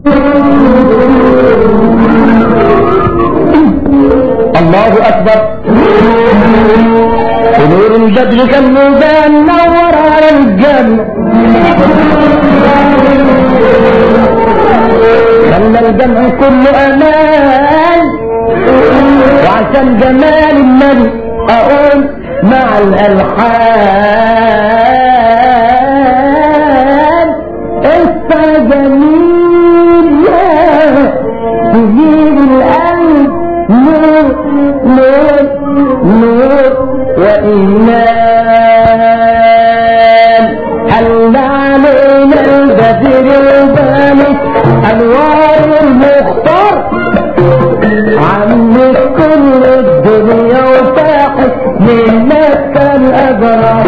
الله أكبر ونور البدر كالميزان نور على الجنة خلى الجمع كله أمان وعشان جمال النبي أقول مع الألحان انت جميل يا تجيب القلب نور نور نور وإيمان هل علينا البدر الباني أنوار المختار عمك كل الدنيا وفاحت من مكة الأبرار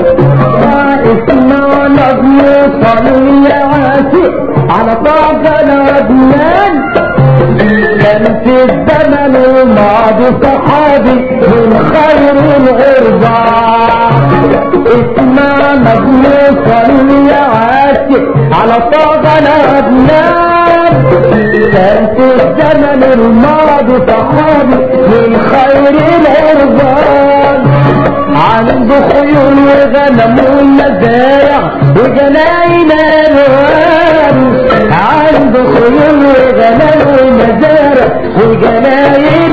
اسمع نظم صلي عاتق على طاقة العدنان كان في الزمن الماضي صحابي من خير الغرباء اسمع نظم صلي عاتق على طاقة العدنان كان في الزمن الماضي صحابي من خير العربان عنده خيول وغنم ومزارع وجناين الوان عنده خيول وغنم ومزارع وجناين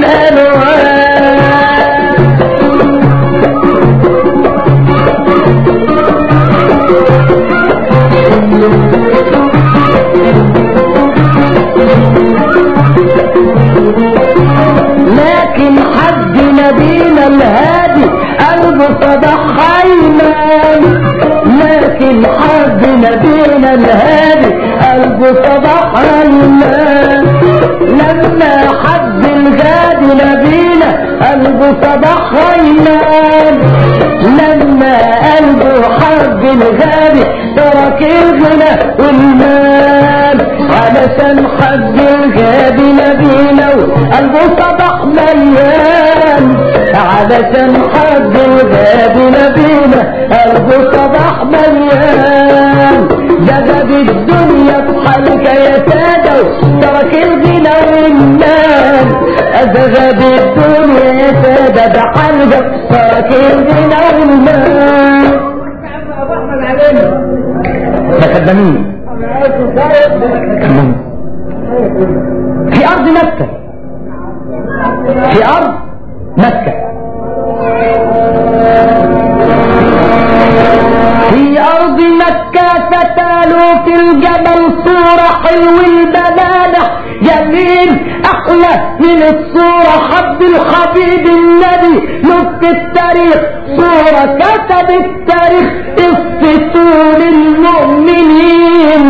الوان لكن حد نبينا الهادي قلبه صدح حيمان لكن حد نبينا الهادي قلبه صدح حيمان لما حد الغادي نبينا قلبه صدح حيمان لما قلبه حب الغادي ترك الغنى والمال علشان حد الغادي نبينا قلبه صدح مليان علشان حد الغادي نبينا قلبه صدح مليان جذب الدنيا في حلقة يا سادة ترك الغنى والمال أذهب الدنيا يا سادة بحلقة ترك الغنى والمال ده خدامين في أرض مكة في أرض مكة في أرض مكة فتالوا في الجبل صورة حلو الملامح جميل أحلى من الصورة حب الحبيب النبي نص التاريخ صورة كتب التاريخ قصة للمؤمنين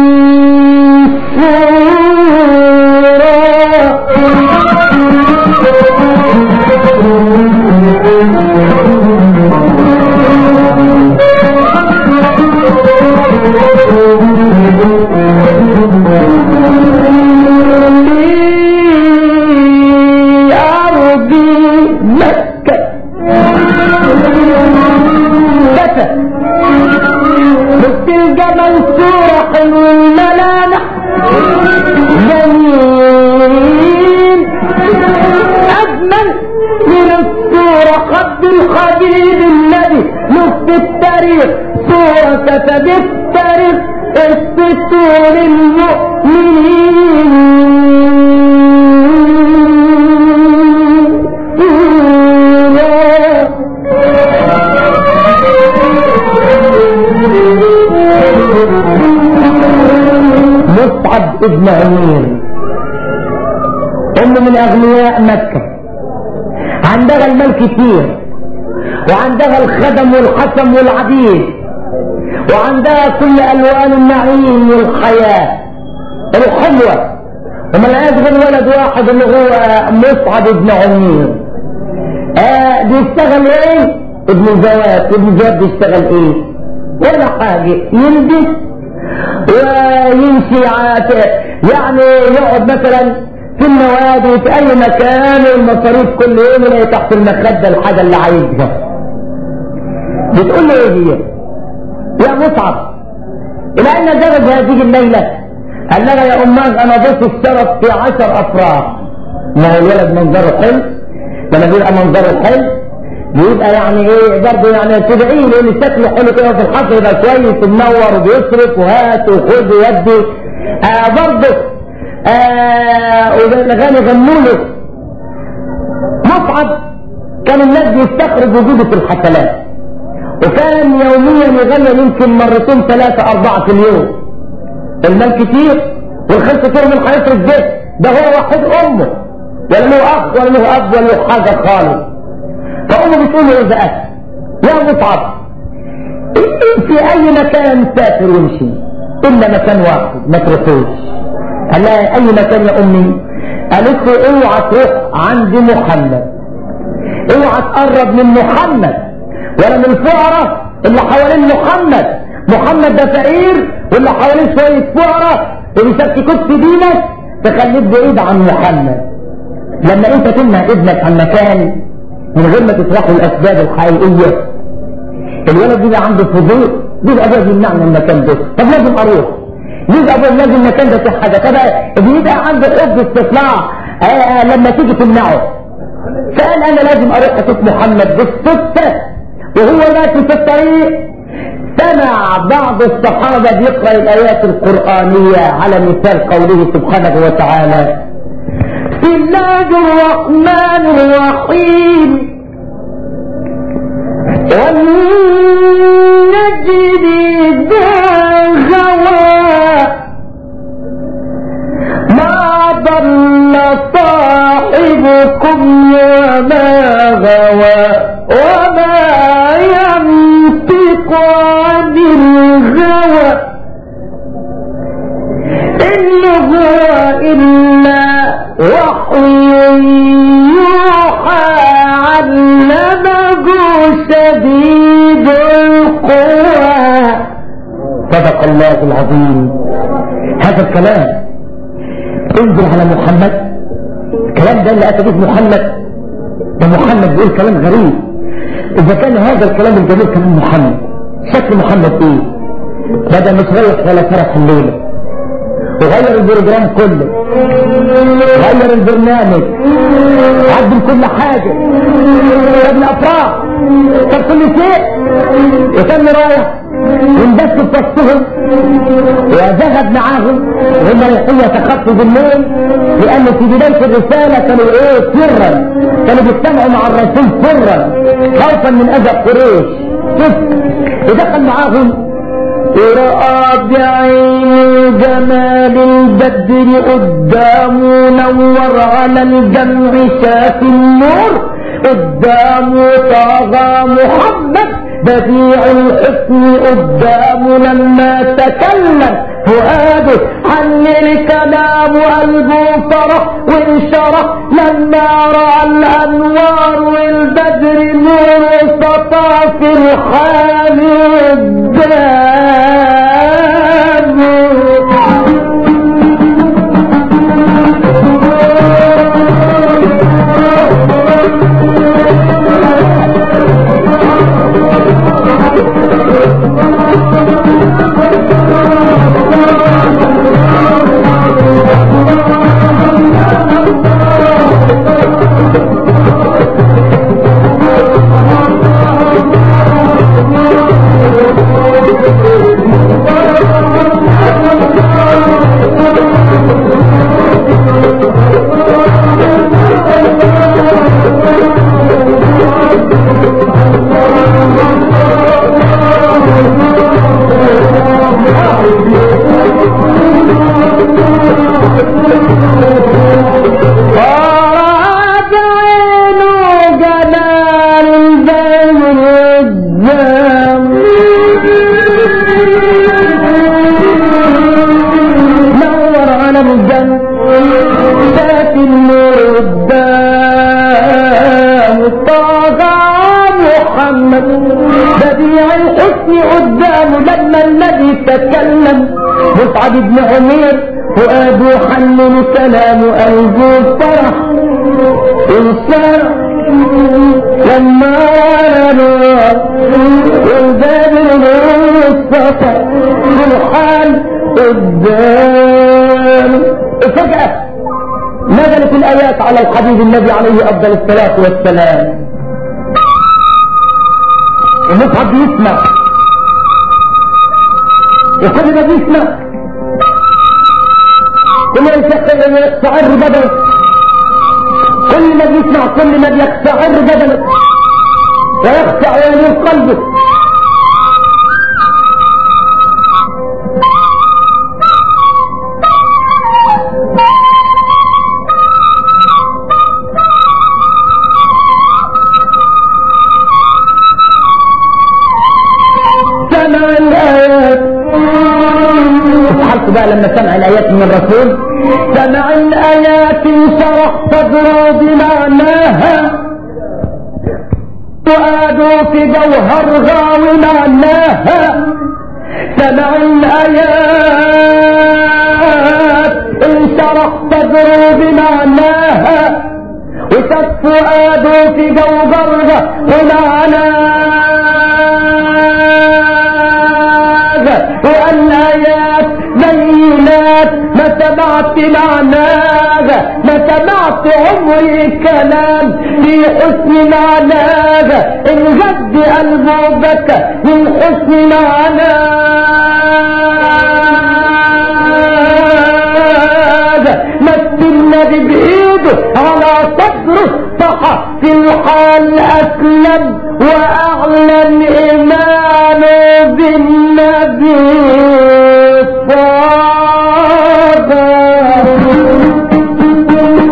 في أرض مكة كتب وسط الجبل صورة حلو الملامح جميل أجمل من الصورة خد الحبيب النبي نص التاريخ صورة كتب التاريخ السطور المؤمنين مصعب ابن عمير ام من اغنياء مكة عندها المال كتير وعندها الخدم والحسم والعبيد وعندها كل الوان النعيم والحياة الحلوة وملهاش غير ولد واحد اللي هو مصعب ابن عمير آه بيشتغل ايه ابن زواد ابن زواد بيشتغل ايه ولا حاجة يلبس ويمشي عات- يعني يقعد مثلا في النوادي في اي مكان والمصاريف كل يوم يلاقي تحت المخدة الحاجة اللي عايزها بتقول له ايه هي يا مصعب الى ان درج هذه الليلة قال لها يا اماه انا ضيف الشرف في عشر افراح ما هو الولد منظره حلو لما بيبقى منظره حلو بيبقى يعني ايه برضه يعني تدعي له اللي شكله حلو كده في الحفل يبقى كويس ومنور وبيصرف وهات وخد ويدي آه برضه آه والاغاني غنوا له مصعب كان الناس بيستخرج وجوده في الحفلات وكان يوميا يغني يمكن مرتين ثلاثة أربعة في اليوم المال كتير والخلف كتير من هيصرف بيت ده هو واحد أمه ولا له أخ ولا له أب ولا له حاجة خالص فأمه بتقول له إذا أتى يا مصعب في أي مكان سافر وامشي إلا مكان واحد ما تروحوش قال لها أي مكان يا أمي قالت له اوعى تروح عند محمد اوعى تقرب من محمد ولا من الفقراء اللي حوالين محمد محمد ده فقير واللي حوالين شويه فقراء وبيشككوك في دينك تخليك بعيد عن محمد لما انت تنهى ابنك عن مكان من غير ما تشرح له الاسباب الحقيقيه الولد بيبقى عنده فضول بيبقى ابوه بيمنعني من المكان ده طب لازم اروح ليه ابوه لازم المكان ده في حاجه طب بيبقى عنده حب استطلاع آه آه لما تيجي تمنعه فقال انا لازم اروح اشوف محمد بالصدفه وهو ماشي في الطريق سمع بعض الصحابة بيقرأ الآيات القرآنية على مثال قوله سبحانه وتعالى بسم الله الرحمن الرحيم والنجم إذا هوى ما ضل صاحبكم وما غوى وما ينطق عن الهوى إن هو إلا وحي يوحى علمه شديد القوى صدق الله العظيم هذا الكلام انزل على محمد الكلام ده اللي اتى به محمد ده محمد بيقول كلام غريب اذا كان هذا الكلام الجميل كلام محمد شكل محمد ايه بدا مش رايح ولا فرح الليله وغير البروجرام كله غير البرنامج عدل كل حاجه ساب الافراح ساب كل شيء وكان رايح وانبث بوسطهم وذهب معاهم وهم رايحين يتخطوا بالليل لان في بدايه الرساله كانوا ايه سرا كانوا بيجتمعوا مع الرسول سرا خوفا من اذى قريش شوف ودخل معاهم ورأى بعين جمال البدر قدامه نور على الجمع شاف النور قدامه طغى محمد بديع الحسن قدامه لما تكلم فؤاده عن الكلام قلبه فرح وانشرح لما راى الانوار والبدر نور سطع في الحال فراد عينه جمال البدر قدام نور على الجنة شاف النور قدام طغى محمد بديع الحسن قدامه لما الذي تكلم مصعب بن عمير فؤاده حنن كلام قلبه فرح انصرح لما رأى والبدر السطر سبحان قدام وفجأة نزلت الآيات على الحبيب النبي عليه أفضل الصلاة والسلام المصحف بيسمع وكل ما بيسمع كل ما يستعر بدنه كل ما بيسمع كل ما بيستعر بدنه ويخشع ويميل قلبه سمع الآيات حرص بقى لما سمع الآيات من الرسول سمع الآيات شرح صدره بمعناها فؤادوا في جوهر غاوي معناها سمع الآيات انشرح صدره بمعناها وشف فؤاده في جوهر ومعناها والآيات بينات ما سمعت معناها ما سمعت عمري كلام في حسن معناها ان جد قلبه بكى من حسن معناها مد النبي بايده على صدره صح في الحال اسلم واعلن ايمانه بالنبي صادق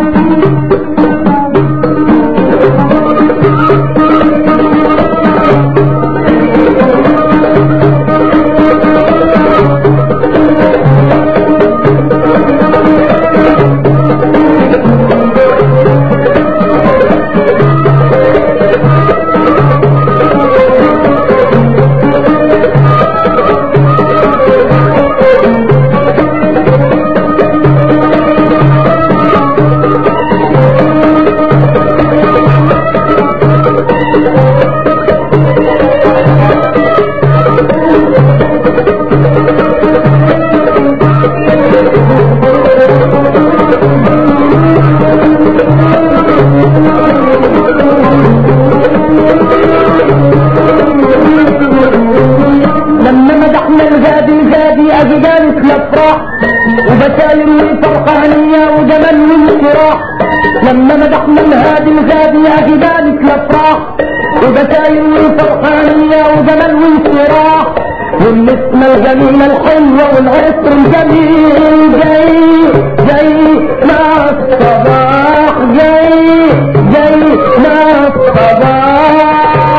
لما مدحنا الهادي الهادي أجدالك الأفراح وبسالم فرقانية وجمال وانشراح لما مدحنا الهادي الهادي أجدالك الأفراح وبسالم فرقانية وجمال وانشراح والنسمة الجميلة الحلوة والعطر الجميل جاي جاي مع الصباح جاي جاي مع الصباح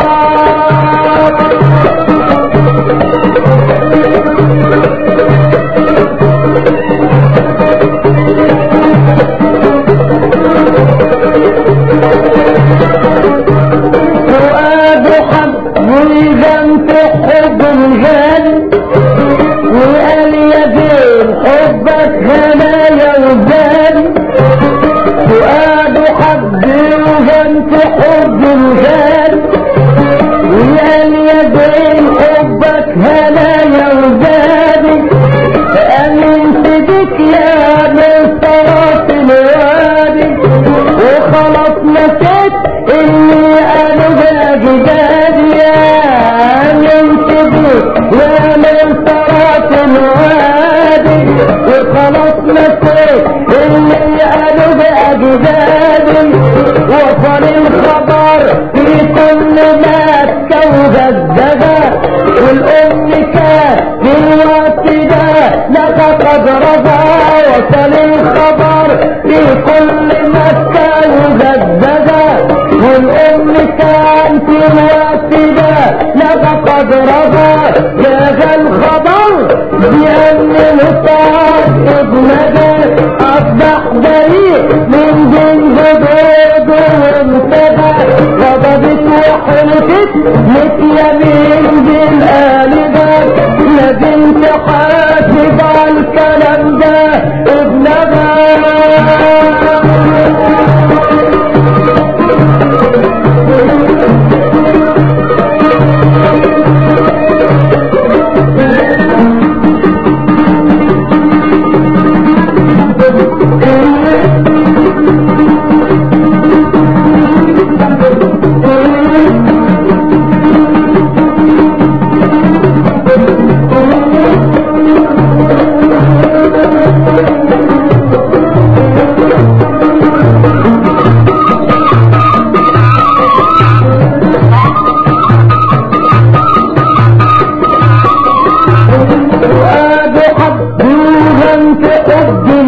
فؤاد حب والجنب حب الغالي وقال يدين حبك هنايا وزالي فؤاد حب وجنب حب الغالي وقال يدين حبك هنايا وزالي أمنت بك يا من طرف الوادي وخلاص نسيت اني انا باجدادي امنت بك يا من طرف الوادي وخلاص نسيت اني انا باجدادي وصل الخبر في كل مكة وجدها والام كان في الوقت ده لقد رضى وصل الخبر في كل مكة وجدها والام كان في الوقت ده لقد رضى جاء الخبر بأن الطاق ابنده أصبح بريء من دين جدود وانتهى غضبت وحلفت مت يمين بالآلهة لازم تحاسب على الكلام ده ابنها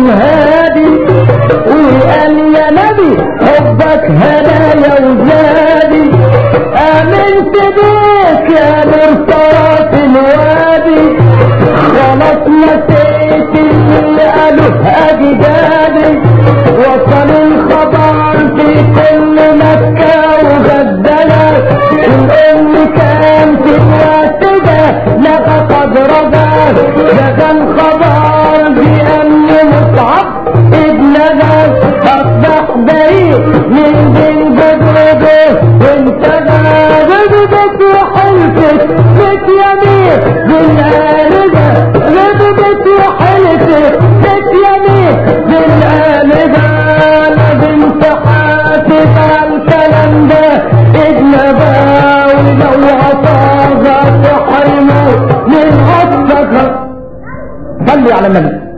هادي وقال يا نبي حبك هدايا وزادي امنت بيك يا مرسلات الوادي خلاص نسيت اللي قالوا اجدادي وصل الخبر في كل مكة وغدنا الام كانت الوقت ده لقى قدرها لقى الخبر بأن مصعب ابنها اصبح بريء من بين جدوده وانتهى غضبت وحلفت بيت يمين بالآلدة غضبت وحلفت بيت يمين بالآلدة لازم تحاسب على الكلام ده ابنها ولو عصاها تحرمه من حبك صلوا على النبي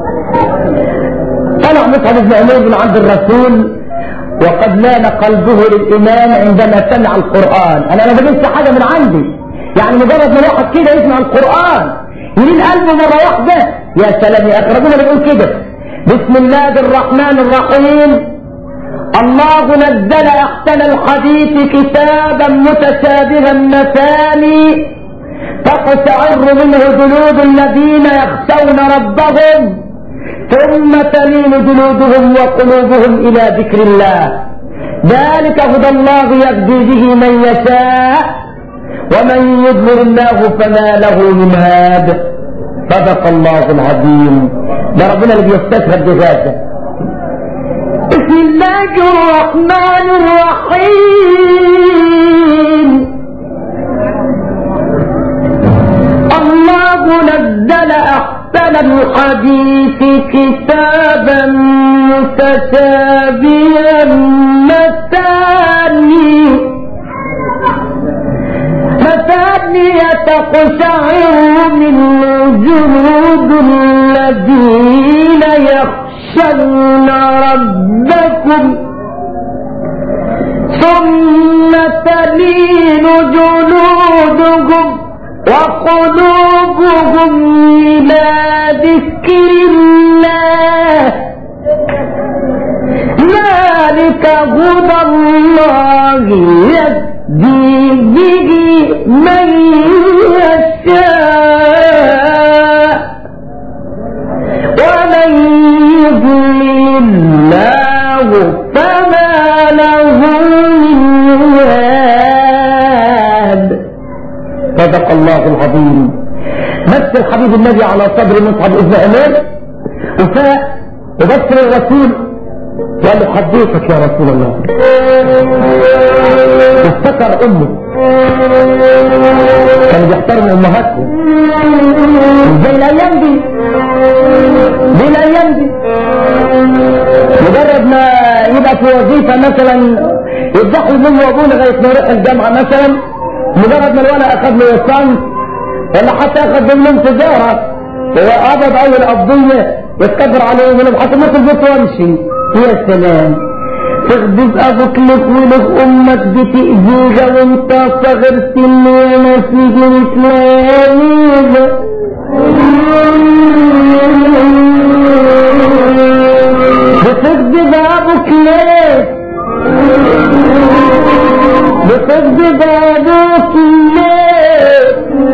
طلع مصعب بن عمير من عند الرسول وقد لان قلبه للايمان عندما سمع القران انا ما بجيبش حاجه من عندي يعني مجرد ما واحد كده يسمع القران يلين قلبه مره واحده يا سلام يا اخي ربنا بيقول كده بسم الله الرحمن الرحيم الله نزل احسن الحديث كتابا متشابها مثاني تقشعر منه جلود الذين يخشون ربهم ثم تلين جلودهم وقلوبهم الى ذكر الله ذلك هدى الله يهدي به من يشاء ومن يضلل الله فما له من هاد صدق الله العظيم ده ربنا اللي بيستشهد بذاته بسم الله الرحمن الرحيم الله نزل أحسن الحديث كتابا متشابها مثاني مثاني تقشعر من جلود الذين يخشون ربكم ثم تلين جلودهم وقلوبهم إلى ذكر الله ذلك هدى الله يهدي به من يشاء ومن يضلل الله فما له من هاد صدق الله العظيم مثل حبيب النبي على صدر مصعب ابن عمير وفاء وبشر الرسول قال له حديثك يا رسول الله افتكر امه كانوا بيحترموا امهاتهم زي الايام دي زي الايام دي مجرد ما يبقى في وظيفه مثلا يفتحوا امه وابوه لغايه ما يروح الجامعه مثلا مجرد ما الولد اخذ له الصنف ولا حتى اخذ منهم تجاره هو قبض اول قضيه يتكبر عليه من حتى ما في البيت وامشي يا سلام تغضب ابوك لك ولك امك بتأذيها وانت صغر سن وانا في جريت لياليها بتغضب ابوك ليه بتغضب ابوك ليه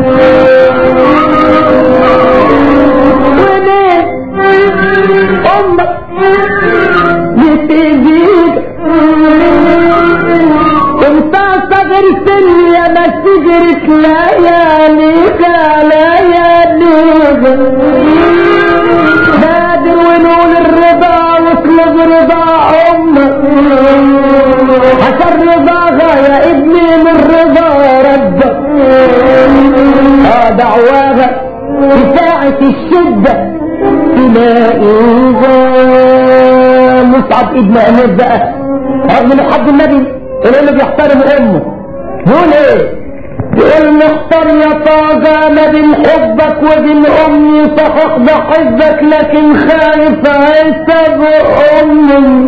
وليه امك بتأذيك انت صغر سن يا ما تجرك لياليك لياليك بادر ونقول الرضا واطلب رضا امك حسن رضاها يا ابني من رضا ربك اه دعواها في ساعة الشدة تلاقيها مصعب ابن امير بقى رغم انه حب النبي اللي بيحترم امه يقول ايه يقول محتار يا طاغى ما بين حبك وبين امي صحح بحبك لكن خايف عيسى بامي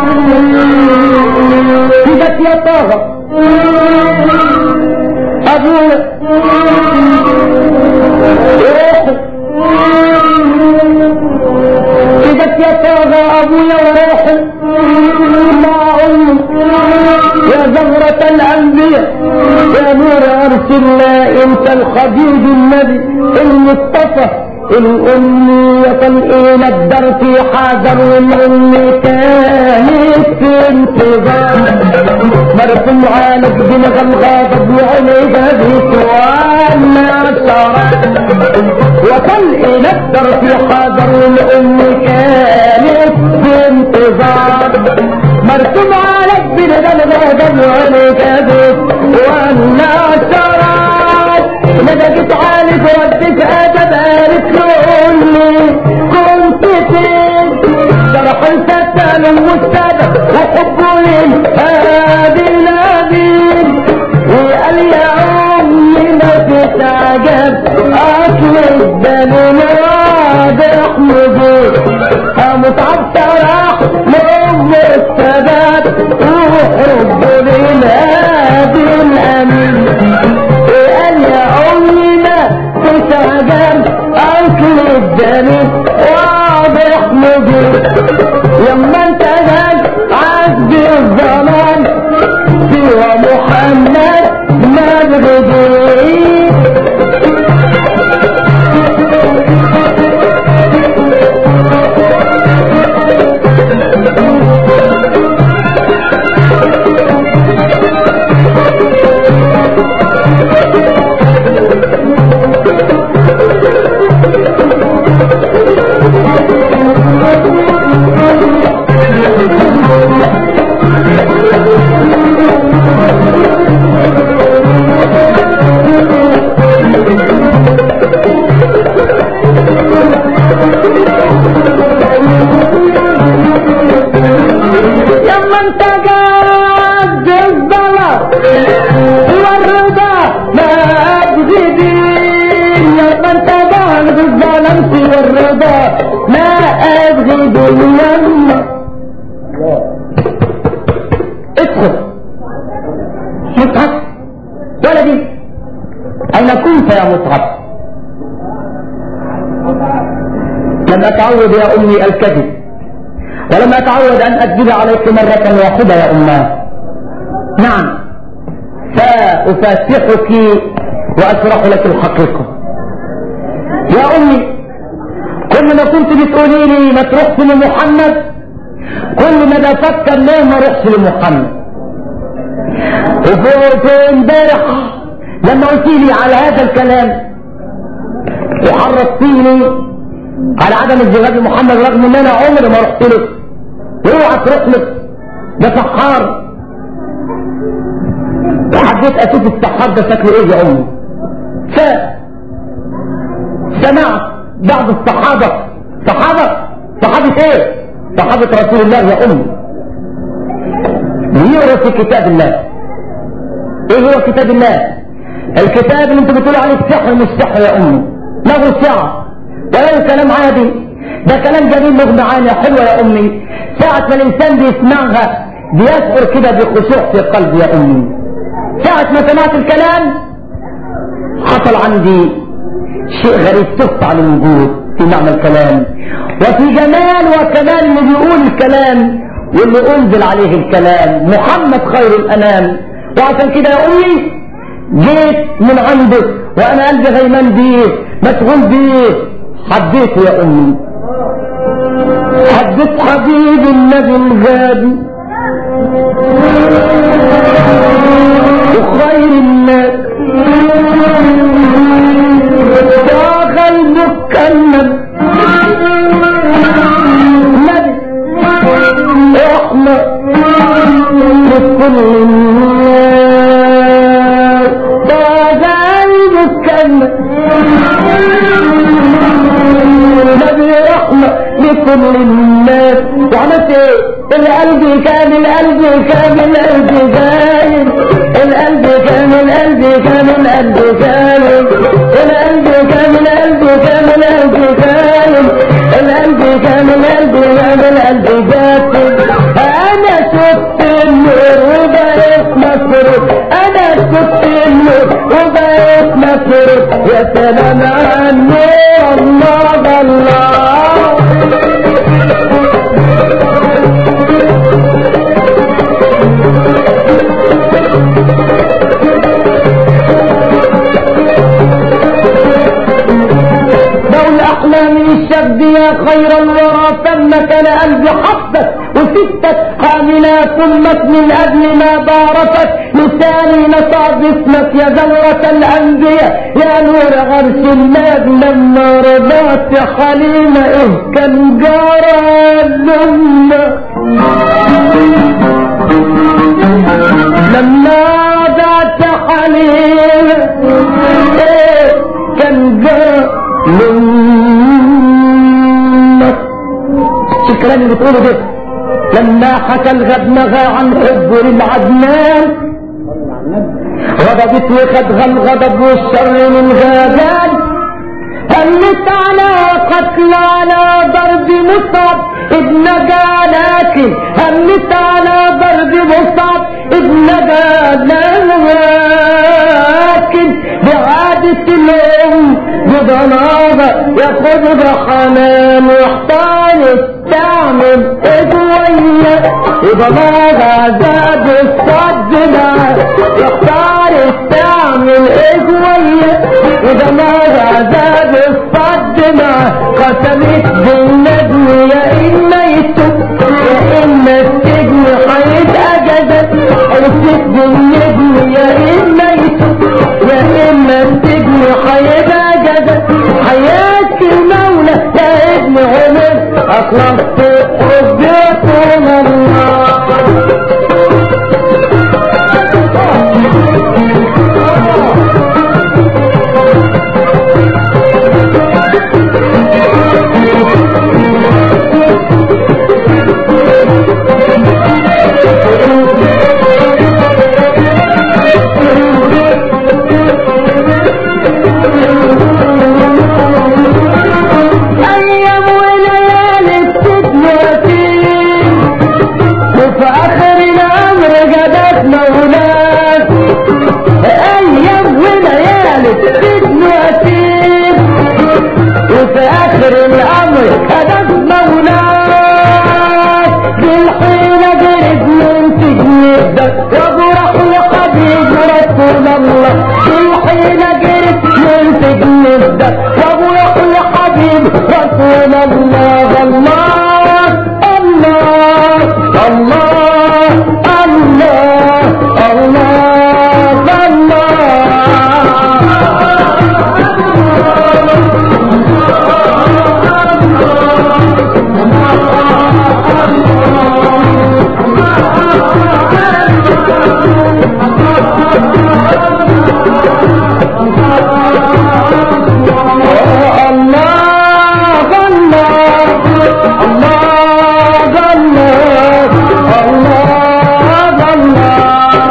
سيبك يا طاغى ابو ابويا كده يا طه ابويا وروحي مع امي يا زهرة الانبياء يا نور ارش الله انت الخبيب النبي المصطفى الأمية الإيه نقدر في حجر والأم كانت في انتظار مرسوم على دماغ الغضب وعليها بسوالنا شرع وكان نقدر في حجر والأم كانت في انتظار مرسوم على دماغ الغضب وعليها بسوالنا شرع ندقت عليك ردت ادب قالت له امي كنت فين شرح الفتى والسبب وحبه للهادي النبيل وقال يا امي ما تتعجب اصل الدليل واضح نجيب متعب راح لام السبب وحبه للهادي الامين قال يا امي ما تتعجب اصل الدليل واضح نجيب لما انت جاي عبد الزمان سوى محمد مبغدي لما انت قاعد الظلام والرضا ما ابغي دين لما انت قاعد الظلام والرضا ما ابغي دين لما ادخل مصعب ولدي اين كنت يا مصعب لم اتعود يا امي الكذب ولم اتعود ان اكذب عليك مرة واحدة يا اماه نعم سافاتحك واشرح لك الحقيقة يا امي كل ما كنت بتقولي لي ما تروحش لمحمد كل ما بفكر ليه ما اروحش لمحمد وفي امبارح لما قلت لي على هذا الكلام وحرصتيني على عدم الزواج محمد رغم ان انا عمري ما رحت له اوعى تروح له ده سحار وحبيت اشوف السحار ده شكله ايه يا امي ف سمعت بعض الصحابة صحابة صحابة ايه صحابة رسول الله يا امي بيقروا في كتاب الله ايه هو كتاب الله الكتاب اللي انتوا بتقولوا عليه السحر مش سحر يا امي له سعة وله كلام عادي ده كلام جميل له معاني حلوة يا امي ساعة ما الانسان بيسمعها بيشعر كده بخشوع في قلبي يا امي ساعة ما سمعت الكلام حصل عندي شيء غريب تخت على الوجود في معنى الكلام وفي جمال وكمال اللي بيقول الكلام واللي انزل عليه الكلام محمد خير الانام وعشان كده يا امي جيت من عنده وانا قلبي غيمان بيه مشغول بيه حبيته يا امي حبيت حبيب النبي الغالي وخير الناس داخل مكمل نبي رحمة لكل الناس داخل مكمل نبي رحمة لكل الناس وعملت ايه القلب كان القلب كان القلب كان القلب كان القلب كان القلب كان القلب كان القلب كان القلب كان القلب كان القلب كان القلب كان انا شفت النور وبقيت مسرور انا شفت النور وبقيت يفرق يا سلام عنه الله الله دول احلام الشاب يا خير الورى ثم كان قلبي حبك وستك حاملات امك من اجل ما باركت لساني نطع باسمك يا زورة الانبياء يا نور عرش الله لما رضعت حليمة ايه كان جرى لنا لما رضعت حليمة ايه كان جرى منك شو الكلام اللي بتقوله ده لما حكى الغدنغة عن حبه للعدنان غضبت وخدها الغضب والشر من غابان هلت على قتل على ضرب مصعب ابن نجا لكن هلت على ضرب مصعب ابن نجا لكن بعادة الأم بضنابة ياخد بحنان واحتال تعمل ادوية بضنابة عذاب الصدنا يختار تعمل ادوية بضنابة عذاب الصدنا قسمت بالنجم يا إما يتوب يا إما السجن هيبقى جدل قسمت بالنجم يا إما يتوب يا إما السجن هيبقى جدل حياة المولى يا ابن عمر أخلصت حبكم الله أيام وليالي السجن يتيم وفي آخر الأمر جابت مولاك أيام وليالي السجن يتيم وفي آخر الأمر جابت مولاك بالحيلة جرد من سجن وبرح لحبيب رسول الله بالحيلة جرد من سجن وبرح لحبيب رسول الله الله الله الله الله الله الله الله الله الله الله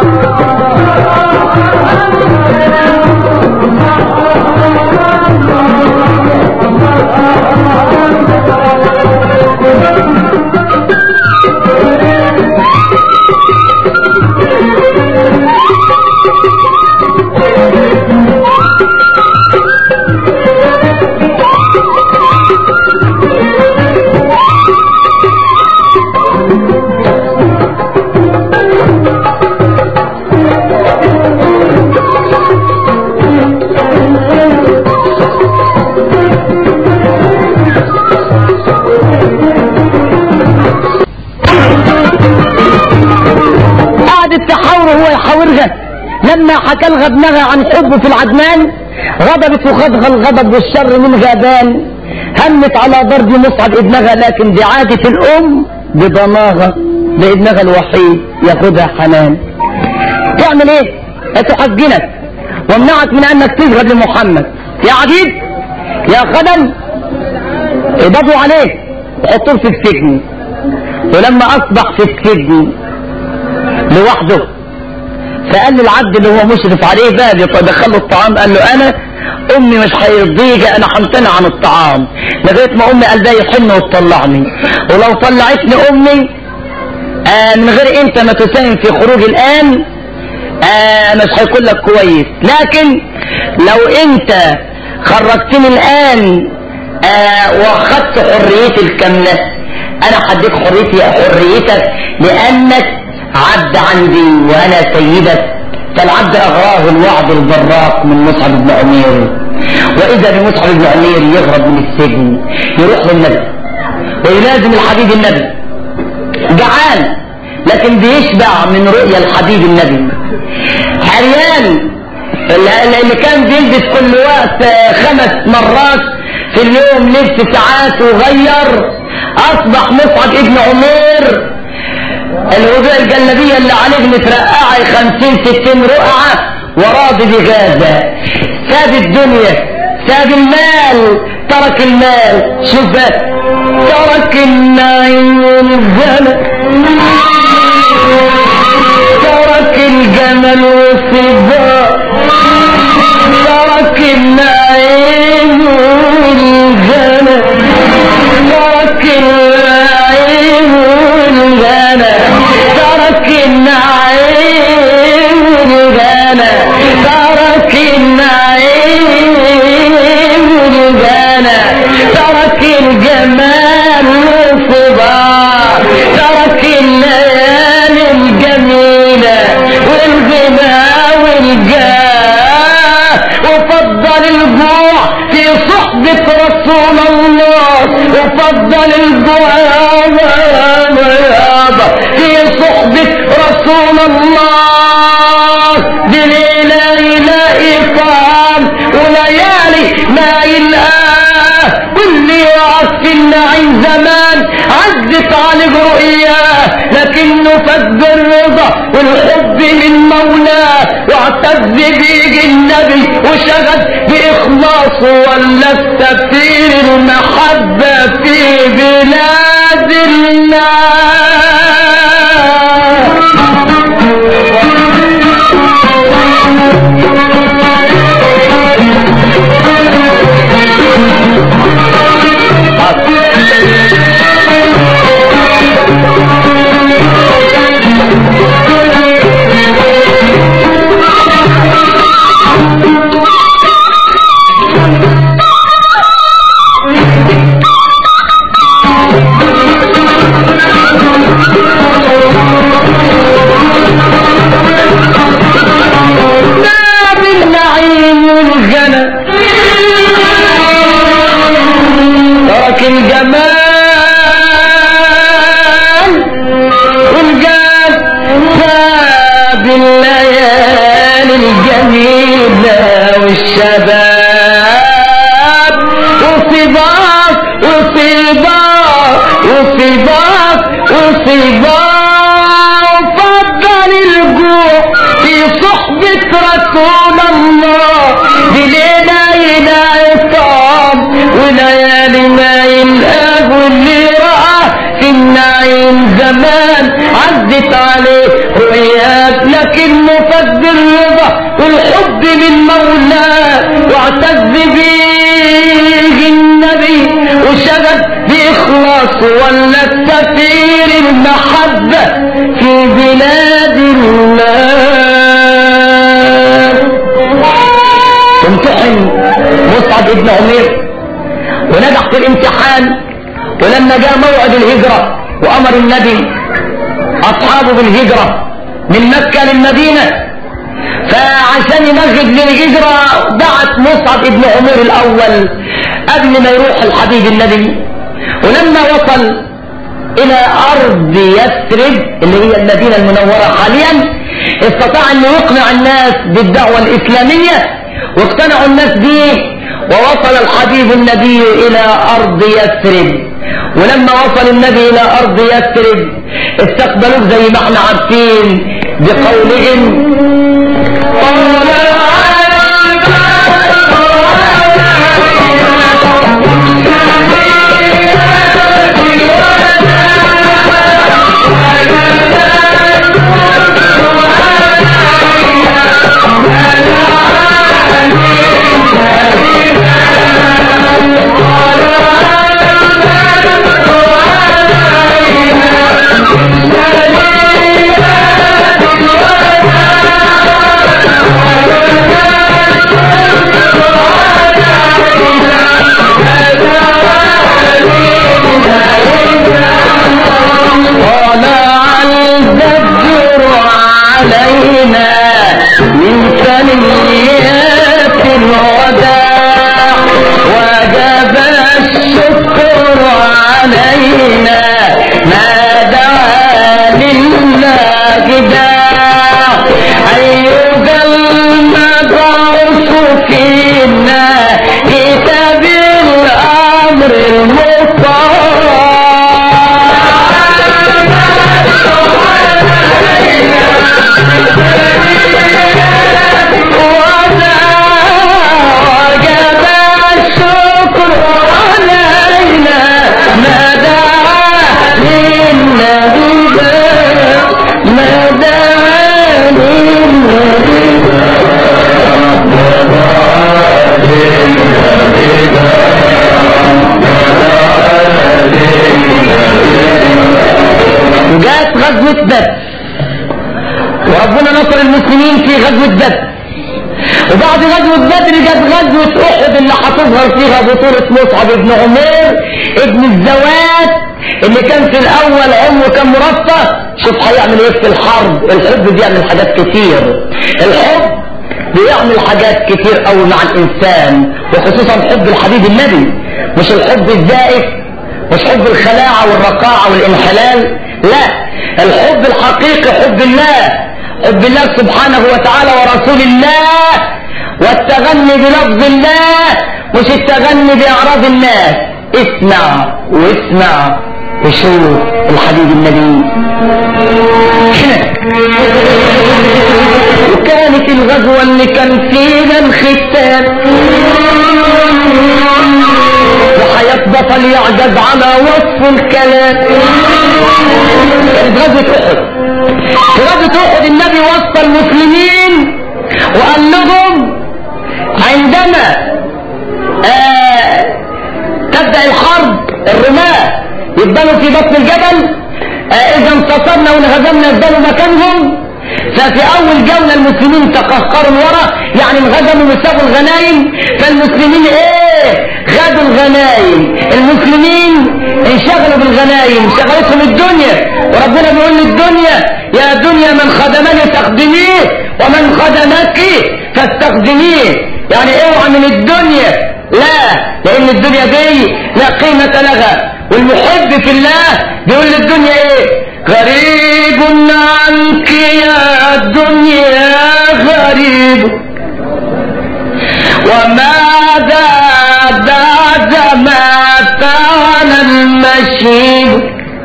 قعدت تحاوره هو يحاورها لما حكى الغدنغة عن حبه في العدنان غضبت وخدها الغضب والشر من غابان همت على ضرب مصعب ابنها لكن بعادة الأم بضناها لابنها الوحيد ياخدها حنان تعمل ايه؟ تحجنك وامنعك من انك تذهب لمحمد يا عبيد يا خدم اضافوا عليه وحطوه في السجن ولما اصبح في السجن لوحده فقال للعبد اللي هو مشرف عليه بقى اللي دخله الطعام قال له انا امي مش هيرضيك انا همتنع عن الطعام لغايه ما امي قلبها يحن وتطلعني ولو طلعتني امي آه من غير انت ما تساهم في خروج الان آه مش هيكون لك كويس لكن لو انت خرجتني الان آه واخدت حريتي الكاملة انا هديك حريتي حريتك لانك عبد عندي وانا سيدك فالعبد اغراه الوعد البراق من مصعب بن عمير واذا بمصعب بن عمير يهرب من السجن يروح للنبي ويلازم الحبيب النبي جعان لكن بيشبع من رؤيا الحبيب النبي حريان اللي كان بيلبس كل وقت خمس مرات في اليوم لبس ساعات وغير اصبح مصعب ابن عمير الوضوء الجلبية اللي عليه مترقعة خمسين ستين رقعة وراضي بغازة ساب الدنيا ساب المال ترك المال شوف ترك النعيم والزنا ترك الجمل والصبا ترك النعيم والزنا ترك النعيم والغنى ترك النعيم والغنى ترك النعيم والغنى ترك الجمال والصباح ترك الليالي الجميلة والغنى والجاه وفضل الجوع في صحبة رسول الله وفضل الجوع في صحبة رسول الله دي ليلة إلى إقام وليالي ما يلقاه كل يقعد في النعيم زمان عزت عليه رؤياه لكنه فد الرضا والحب من مولاه واعتز بيجي النبي وشغل بإخلاصه ولا التفسير المحبة في بلاد الله باب النعيم والجنى ترك الجمال والجاد باب الليالي الجميلة والشباب وصباك وصباك وصباك وصباك وفضل الجوع في صحبة رسول الله بليلة إلى عصام وليالي ما يلقاه واللي رأى في النعيم زمان عدت عليه رؤيات لكن مفد الرضا والحب من مولاه واعتز بيه النبي وشغل بإخلاص ولا التفير المحبة في بلاد الله امتحن مصعب ابن عمير ونجح في الامتحان ولما جاء موعد الهجرة وأمر النبي أصحابه بالهجرة من مكة للمدينة فعشان يمهد للهجرة بعت مصعب ابن عمير الأول قبل ما يروح الحبيب النبي ولما وصل إلى أرض يثرب اللي هي المدينة المنورة حاليا استطاع أن يقنع الناس بالدعوة الإسلامية واقتنعوا الناس به ووصل الحبيب النبي إلى أرض يثرب ولما وصل النبي إلى أرض يثرب استقبلوه زي ما احنا عارفين بقولهم غزوة بدر وربنا نصر المسلمين في غزوة بدر وبعد غزوة بدر جت غزوة احد اللي هتظهر فيها بطولة مصعب بن عمير ابن الزوات اللي كان في الاول عمره كان مرفه شوف هيعمل ايه في الحرب الحب بيعمل حاجات كتير الحب بيعمل حاجات كتير قوي مع الانسان وخصوصا حب الحبيب النبي مش الحب الزائف مش حب الخلاعة والرقاعة والانحلال لا الحب الحقيقي حب الله حب الله سبحانه وتعالى ورسول الله والتغني بلفظ الله مش التغني بأعراض الناس اسمع واسمع وشوف الحبيب النبي وكانت الغزوة اللي كان فيها الختان وحياة بطل يعجز على وصف الكلام كانت غزوة احد في غزوة احد النبي وصى المسلمين وقال لهم عندما آه تبدأ الحرب الرماة يفضلوا في بطن الجبل آه اذا انتصرنا وانهزمنا يفضلوا مكانهم ففي اول جولة المسلمين تقهقروا لورا يعني انهزموا وسابوا الغنايم فالمسلمين ايه خدوا الغنايم المسلمين انشغلوا بالغنايم شغلتهم الدنيا وربنا بيقول للدنيا يا دنيا من خدمني تخدميه ومن خدمك فاستخدميه يعني اوعى من الدنيا لا لان الدنيا دي لا قيمة لها والمحب في الله بيقول للدنيا ايه غريب عنك يا دنيا غريب وماذا بعد ما فعل المشيب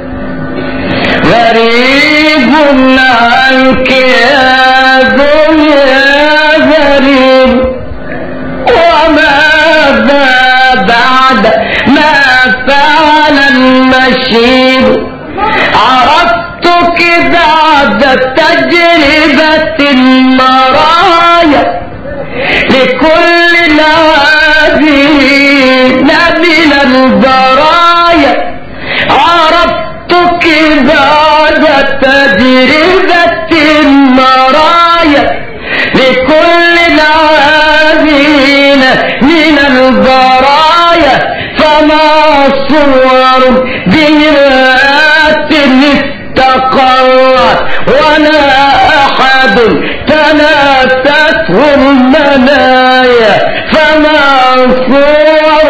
غريب عنك يا دنيا غريب وماذا بعد ما فعل المشيب عرفتك بعد تجربة المرايا لكل العابرين من البرايا عرفتك بعد تجربة المرايا لكل العابرين من البرايا فما صور بمرآة استقرت ولا أحد تنافته المنايا فما صور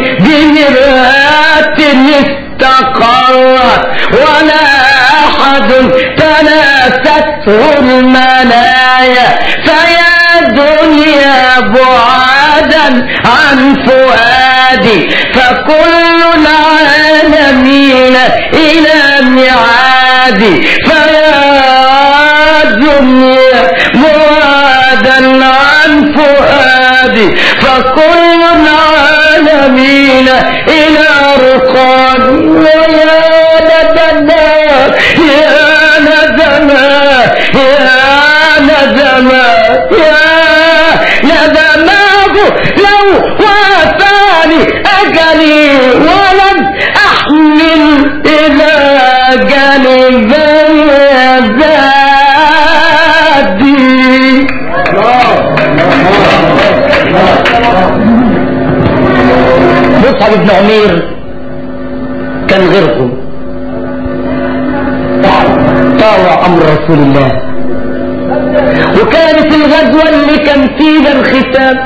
بمرآة استقرت ولا أحد تنافته المنايا فيا دنيا بعادا عن فؤادي فكل العالمين إلى ميعادي فيا دنيا بعادا عن فؤادي فكل العالمين إلى رقادي ويا ندما يا ندما يا ندما يا ندماه لو وافاني أجلي ولم أحمل إلى جانبي زادي مصعب بن عمير كان غيرهم طاوع أمر رسول الله وكانت الغزوة اللي كان فيها الختام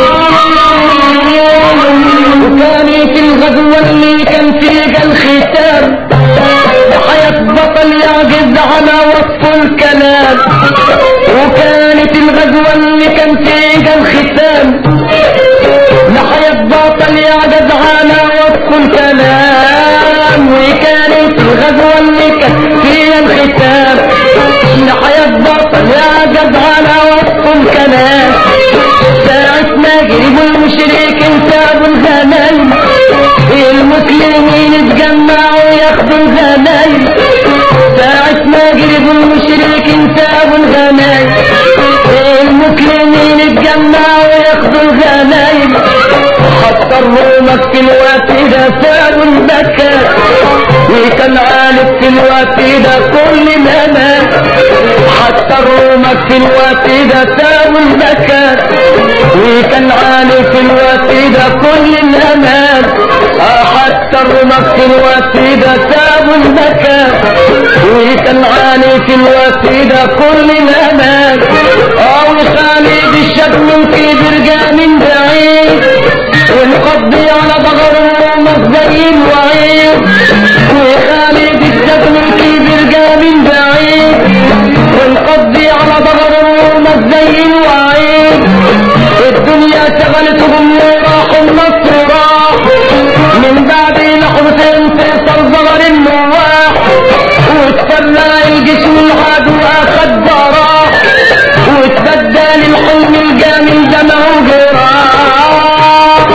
وكانت الغزوة اللي كان فيها الختام وحياة بطل يعجز على وصف الكلام وكانت الغزوة اللي كان فيها الختام لحياة بطل يعجز على وصف الكلام وكانت الغزوة اللي كان فيها الختام لحياة بطل يعجز على وصف الكلام ساعة ما جربوا المشرك سابوا الغنايم المسلمين اتجمعوا ياخدوا الغنايم ساعة ما جربوا المشرك سابوا الغنايم المسلمين اتجمعوا ياخدوا الغنايم حتى الرومك في الوقت ده سابوا البكاء وكان عالف في الوقت ده كل ما مات حتى الرومك في الوقت ده ساوي المكان وكان عالف في الوقت ده كل الأمان آه حتى الرومك في الوقت ده ساوي المكان وكان عالي في الوقت ده كل الأمان اه وخالد الشكل كبر جا من بعيد ونقضي على ظهر الرومك زي الوعيد وخالد الشكل كبر جا من بعيد ونقضي على ظهر الرومك زي الوعيد الدنيا شغلتهم وراحوا النصر راح من بعد لحظة انتصر ظهر النواح واتسلى الجسم العدو اخد براح واتبدل الحلم الجميل دمه جراح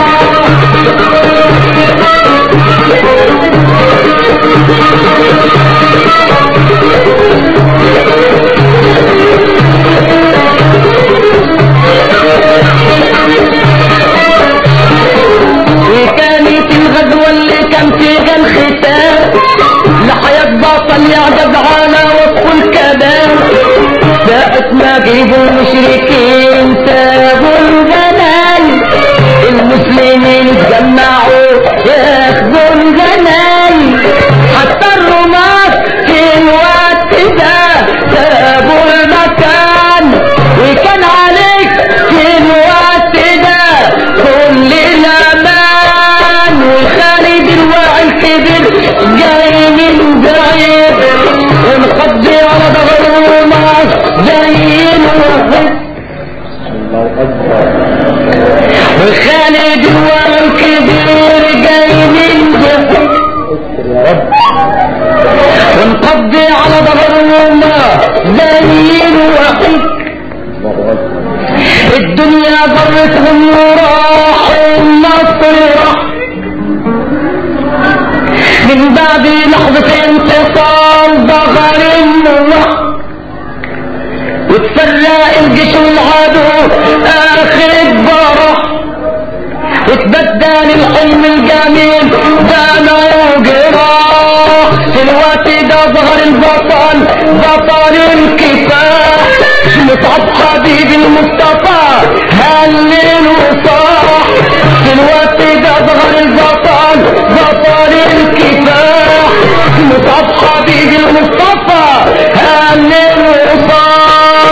وكانت الغزوة اللي كان فيها الختام لحياة بطل يعجز على وصف الكلام ساعة ما جيبوا المشركين سابوا الجمال المسلمين اتجمعوا ياخدوا الجمال حتى الرماة في الوقت ده سابوا المكان وكان عليك في الوقت ده كل الامان وخالد الواعي الكبير جاي من بعيد ونقضي على ظهر الرماة زي الوحيد وخالد الواعي الكبير جاي من بعيد ونقضي على ظهر الرماة زي الوحيد الدنيا ضرتهم وراح النصر راح من بعد لحظة انتصار ظهر النور وتفرق الجيش والعدو اخر براح وتبدل الحلم الجميل دمع وجراح في الوقت ده ظهر البطل بطل الكفاح مصعب حبيب المصطفى هلل وصاح في الوقت ده ظهر البطل بطل الكفاح مصعب حبيب المصطفى هلل وصاح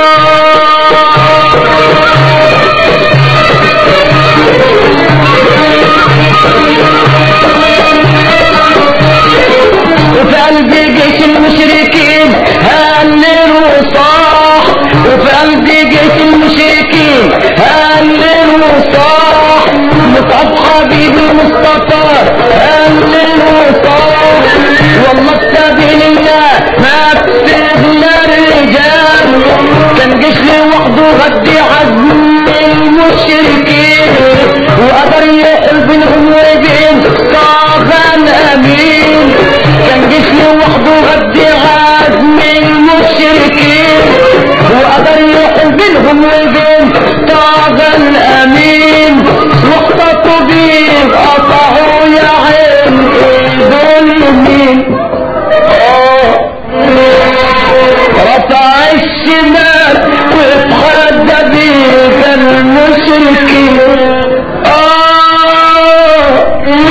وفي قلب جيش المشركين هلل وصاح وفي قلب جيش المشركين هلل وصاح مصعب حبيب المصطفى هلل وصاح والله في سبيل الله ما كسبنا الرجال كان جيش لوحده غدي عزم المشركين وقدر يحل بينهم وبين طاغان امين كان جيش لوحده غدي عزم المشركين وقدر يحل بينهم وبين طاغان امين واختطوا بيه قطعوا يا عين دول مين رفع الشمال واتحدى بيك المشركين آه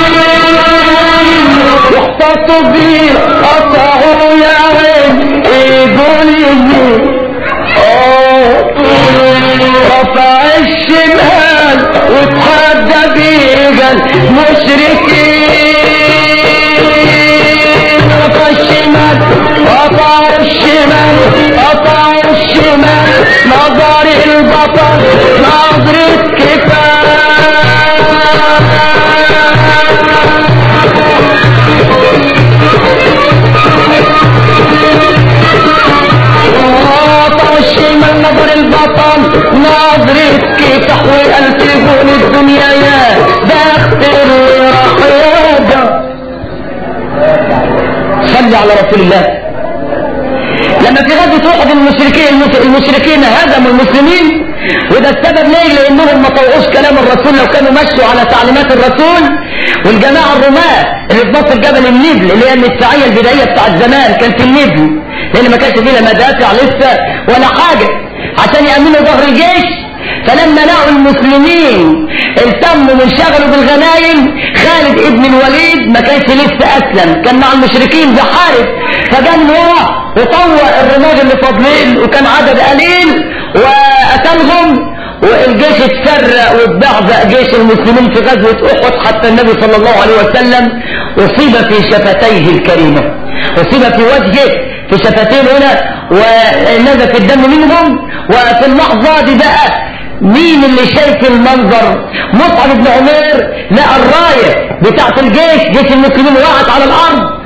واحتطوا بيه قطعوا يا عين ايدون يمين آه رفع الشمال واتحدى بيك المشركين رفع الشمال قطع الشمال قطع الشمال نظر البطل نظرة قطع الشمال نظر البطل نظرة كفاح وقلت هون الدنيا يا بختر وراح يا صلي على رسول الله لما في غزوة أحد المشركين المشركين هزموا المسلمين وده السبب ليه لأنهم ما طوعوش كلام الرسول لو كانوا مشوا على تعليمات الرسول والجماعة الرماة اللي في نص الجبل النبل اللي هي النسائية البدائية بتاعت زمان كانت النبل لان ما كانش فيه لا مدافع لسه ولا حاجة عشان يأمنوا ظهر الجيش فلما لقوا المسلمين التموا وانشغلوا بالغنايم خالد ابن الوليد ما كانش لسه اسلم كان مع المشركين بحارب فجاء من ورا وطوع الرماج اللي فاضلين وكان عدد قليل وقتلهم والجيش اتفرق واتبعزق جيش المسلمين في غزوة احد حتى النبي صلى الله عليه وسلم اصيب في شفتيه الكريمة اصيب في وجهه في شفتين هنا ونزف الدم منهم وفي اللحظة دي بقى مين اللي شايف المنظر مصعب بن عمير لقى الراية بتاعت الجيش جيش المسلمين وقعت على الارض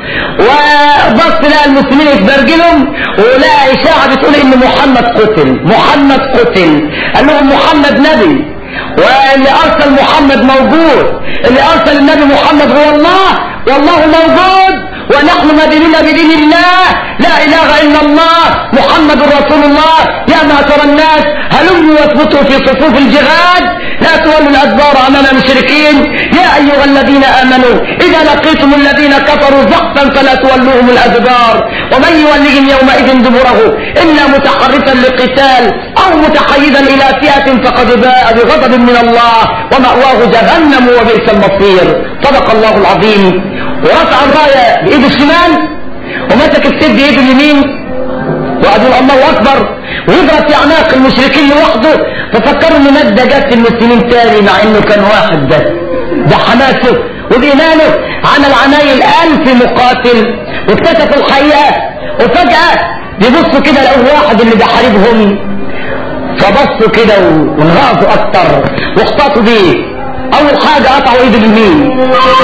وبص لقى المسلمين يتبرجلهم ولقى اشاعة بتقول ان محمد قتل محمد قتل قال لهم محمد نبي واللي ارسل محمد موجود اللي ارسل النبي محمد هو الله والله موجود ونحن مدينون بدين الله لا اله الا الله محمد رسول الله يا معشر الناس هلموا واثبتوا في صفوف الجهاد لا تولوا الادبار امام المشركين يا ايها الذين امنوا اذا لقيتم الذين كفروا زحفا فلا تولوهم الادبار ومن يولهم يومئذ دبره الا متحرفا لقتال او متحيزا الى فئه فقد باء بغضب من الله ومأواه جهنم وبئس المصير صدق الله العظيم ورفع الراية بإيده الشمال ومسك السيف بإيده اليمين وقعد يقول الله أكبر ويضرب في أعناق المشركين لوحده ففكروا إن مادة جت المسلمين تاني مع إنه كان واحد بس ده حماسه وبإيمانه عمل عمايل ألف مقاتل واكتشفوا الحقيقة وفجأة بيبصوا كده لقوا واحد اللي بيحاربهم فبصوا كده وانغاظوا أكتر واختطوا بيه اول حاجة قطعوا ايد اليمين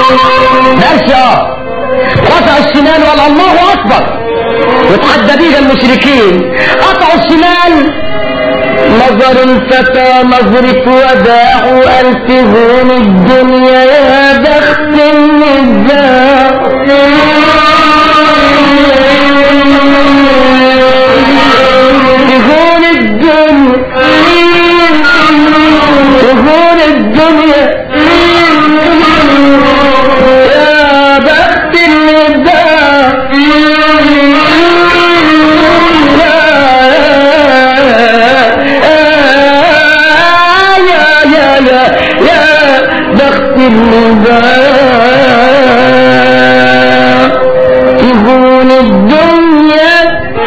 ماشي اه رفع الشمال وقال الله اكبر وتحدى بيها المشركين قطعوا الشمال نظر الفتى نظرة وداع التزون الدنيا يا بخت النزاع تهون الدنيا تهون الدنيا يا بخت النداء يا يا يا يا بخت النداء تهون الدنيا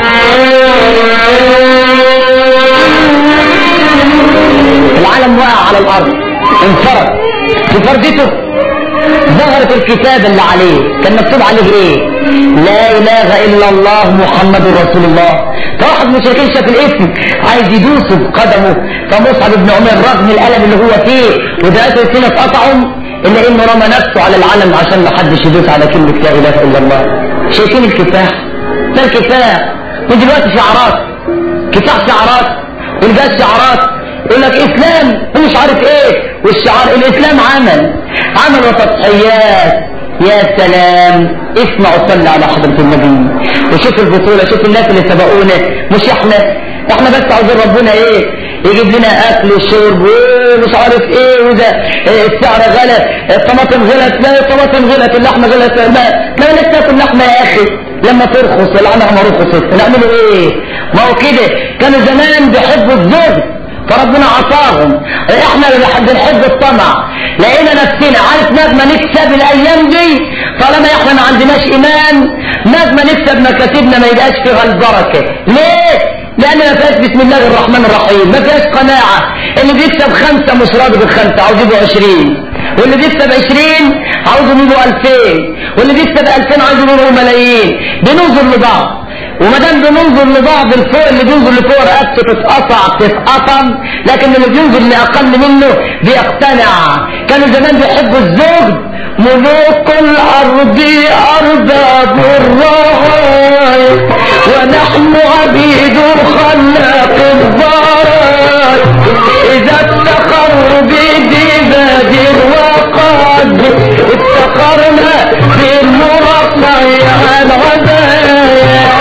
العالم وقع على الارض انفرد في فردته ظهرت الكتاب اللي عليه كان مكتوب عليه ايه لا اله الا الله محمد رسول الله فواحد من المشركين شاف الاسم عايز يدوسه بقدمه فمصعب بن عمر رغم الالم اللي هو فيه ودقاته السنه اتقطعوا الا انه رمى نفسه على العلم عشان ما حدش يدوس على كلمه لا اله الا الله شايفين الكفاح ده الكفاح ودلوقتي شعارات كفاح شعارات والجاز شعارات يقول لك اسلام ومش عارف ايه والشعار الاسلام عمل عمل وتضحيات يا سلام اسمعوا صلى على حضرة النبي وشوف البطولة شوف الناس اللي سبقونا مش احنا احنا بس عاوزين ربنا ايه يجيب لنا اكل وشرب ومش عارف ايه وده إيه السعر غلى الطماطم غلت لا الطماطم غلت اللحمه غلت لا لا نفسك تاكل لحمه يا اخي لما ترخص والعنها ما رخصت نعمله ايه ما هو كده كانوا زمان بيحبوا الزهد فربنا عطاهم احنا اللي بنحب الطمع لقينا نفسنا عارف نجمة نكسب الايام دي طالما احنا ما عندناش ايمان نجمة نكسب مكاسبنا ما يبقاش فيها البركة ليه لان ما فيهاش بسم الله الرحمن الرحيم ما فيهاش قناعة اللي بيكسب خمسة مش راضي بالخمسة عاوز يبقوا عشرين واللي بيكسب عشرين عاوزهم يبقوا الفين واللي بيكسب الفين عاوزهم يبقوا ملايين بننظر لبعض وما دام بننظر لبعض الفوق اللي بينظر لفوق رقبته تتقطع تتقطم لكن اللي بينظر لاقل منه بيقتنع كانوا زمان بيحبوا الزهد ملوك الارض ارباب الرهايب ونحن عبيد خلاق الضرائب اذا افتخروا بدباد وقد افتخرنا بالمرفع عن عبايا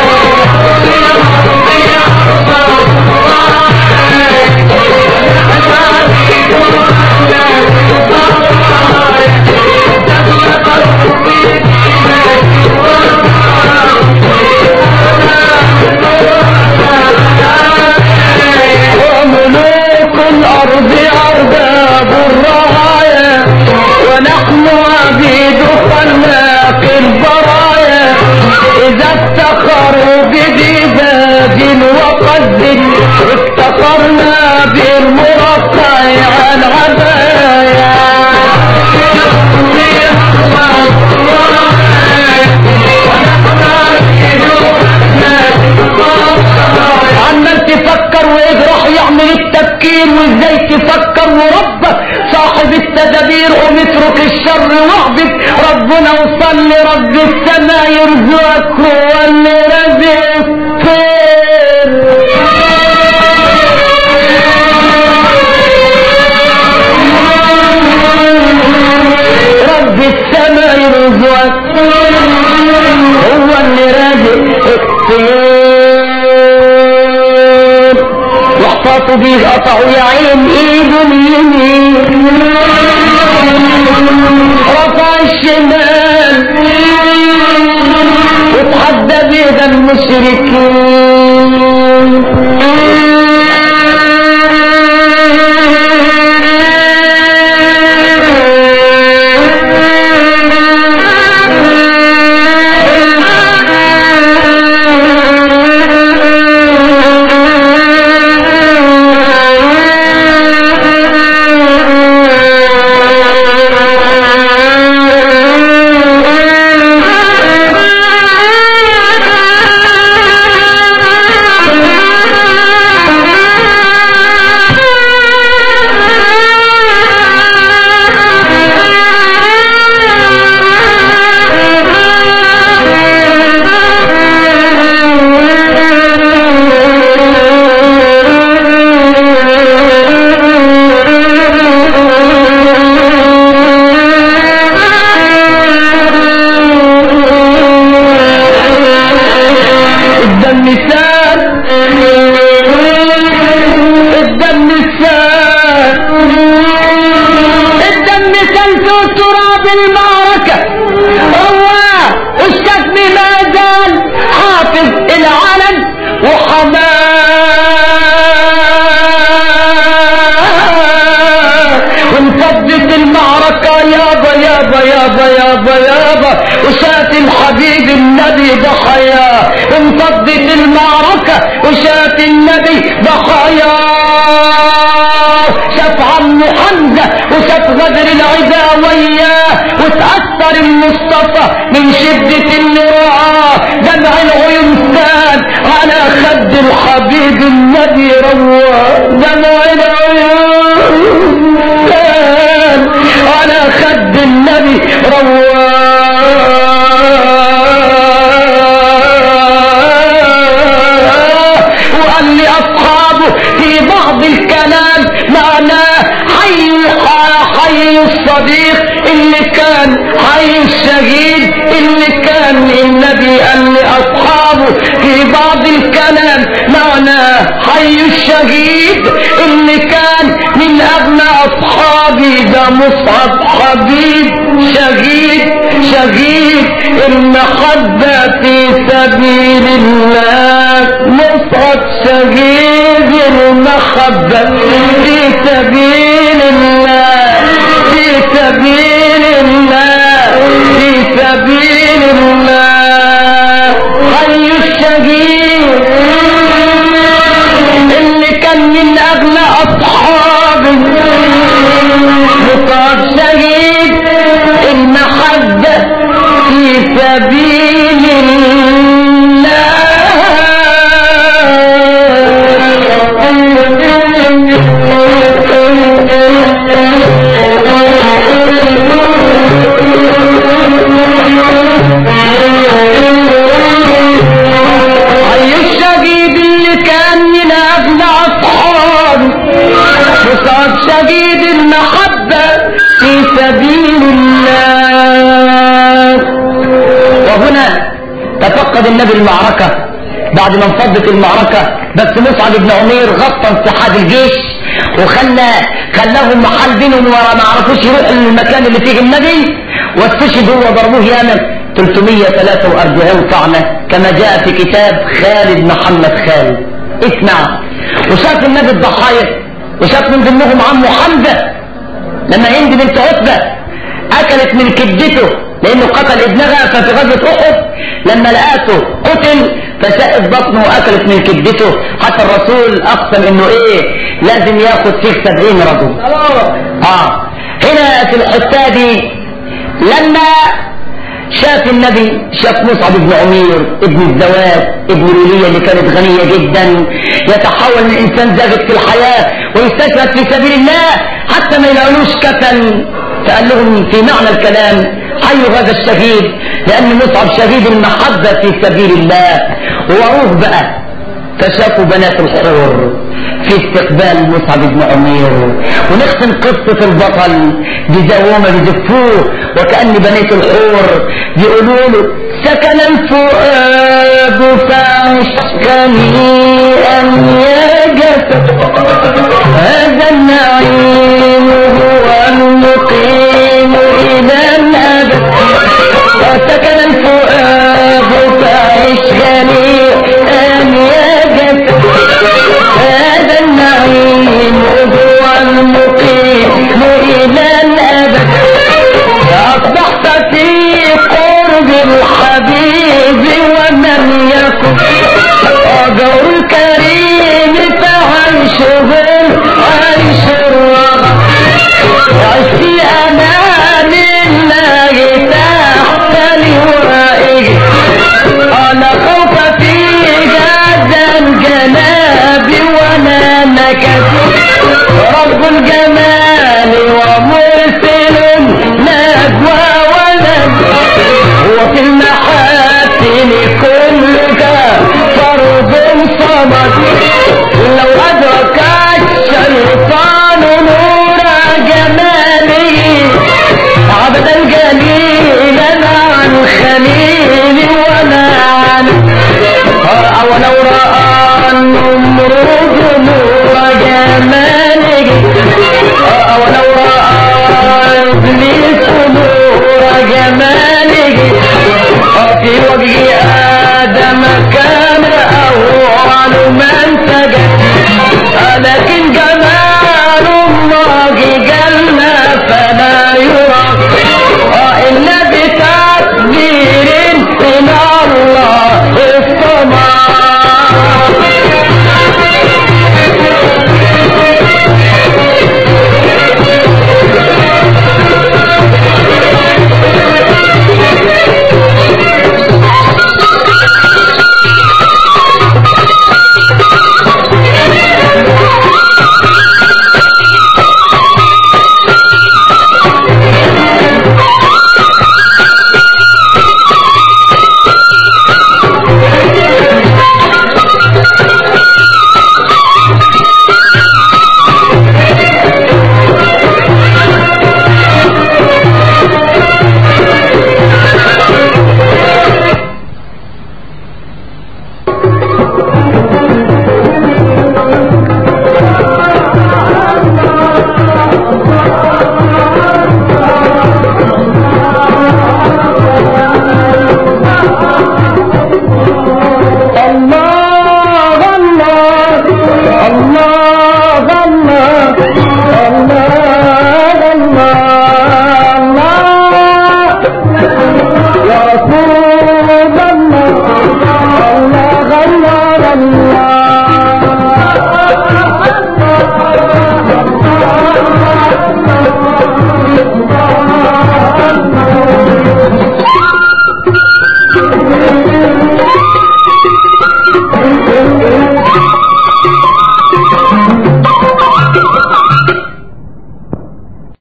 كبير قوم اترك الشر واعبد ربنا وصلي رب السماء يرزقك هو اللي رزق خير رب السماء يرزقك هو اللي رازق الطير واحتاطوا بيه قطعوا يا عين ايده اليمين رفع الشمال وتحدى بيه المشركين الدم سال الدم سال الدم سال في تراب المعركة هو الشتم ما زال حافظ العلم وحماه وانفضت المعركة يابا يابا يابا يابا يابا وشات الحبيب النبي ضحايا انفضت المعركة وشات النبي ضحايا شاف عمه حمزة وشاف غدر العدا وياه وتأثر المصطفى من شدة اللي رعاه دمع العيون سال على خد الحبيب النبي رواه دمع العيون سال على خد النبي رواه وقال لي أصحابه في بعض الكلام معناه حي حي الصديق اللي كان حي الشهيد اللي كان النبي قال لأصحابه في بعض الكلام معناه حي الشهيد اللي كان من أغنى أصحابي ده مصعب حبيب شهيد شهيد المحبة في سبيل الله مصعب شهيد المحبة في سبيل الله في سبيل الله في سبيل الله حي الشهيد اللي كان من أغلى أصحابي مصعب شهيد المحبة في سبيل حي الشهيد اللي كان من أغلى أصحابي مصعب شديد المحبة في سبيل الله وهنا تفقد النبي المعركة بعد ما انفضت المعركة بس مصعب بن عمير غطى انسحاب الجيش وخلى خلاهم محل بينهم ورا ما عرفوش يروح المكان اللي فيه النبي واستشهدوا وضربوه ياما 343 طعنة كما جاء في كتاب خالد محمد خالد اسمع وشاف النبي الضحايا وشاف من ضمنهم عمه حمزة لما هند بنت عتبة اكلت من كبدته لانه قتل ابنها ففي غزوة احد لما لقاته قتل فشقت بطنه واكلت من كبدته حتى الرسول اقسم انه ايه لازم ياخد فيه سبعين رجل اه هنا في الحتة دي لما شاف النبي شاف مصعب بن عمير ابن الزواج ابن لولية اللي كانت غنية جدا يتحول من انسان زاهد في الحياة ويستشهد في سبيل الله حتى ما يلاقولوش كفن فقال لهم في معنى الكلام حيوا هذا الشهيد لأن مصعب شهيد المحبة في سبيل الله وروه بقى فشافوا بنات الحور في استقبال مصعب بن عمير ونختم قصة البطل بزوامة بزفوه وكأن بنات الحور بيقولوا له سكن الفؤاد فعشقني أن يا جسد هذا النعيم هو المقيم إلى الأبد وسكن الفؤاد فعشقني أن يا جسد هذا النعيم هو المقيم إلى الأبد فأصبحت في قرب الحبيب ومن يكن أجر الكريم فعيشه عيش الرضا عيش في أمان الله تحت لوائه أنا خوف في هذا الجناب ولا نكد رب الجمال ومرسل نجوى ولد وفي المحاسن كلها فرض صمد لو أدرك الشيطان نور جماله عبدا جليلا عن خليل ولا عن ولو رأى النمرود نور جماله ولو رأى إبليس نور جماله في وجه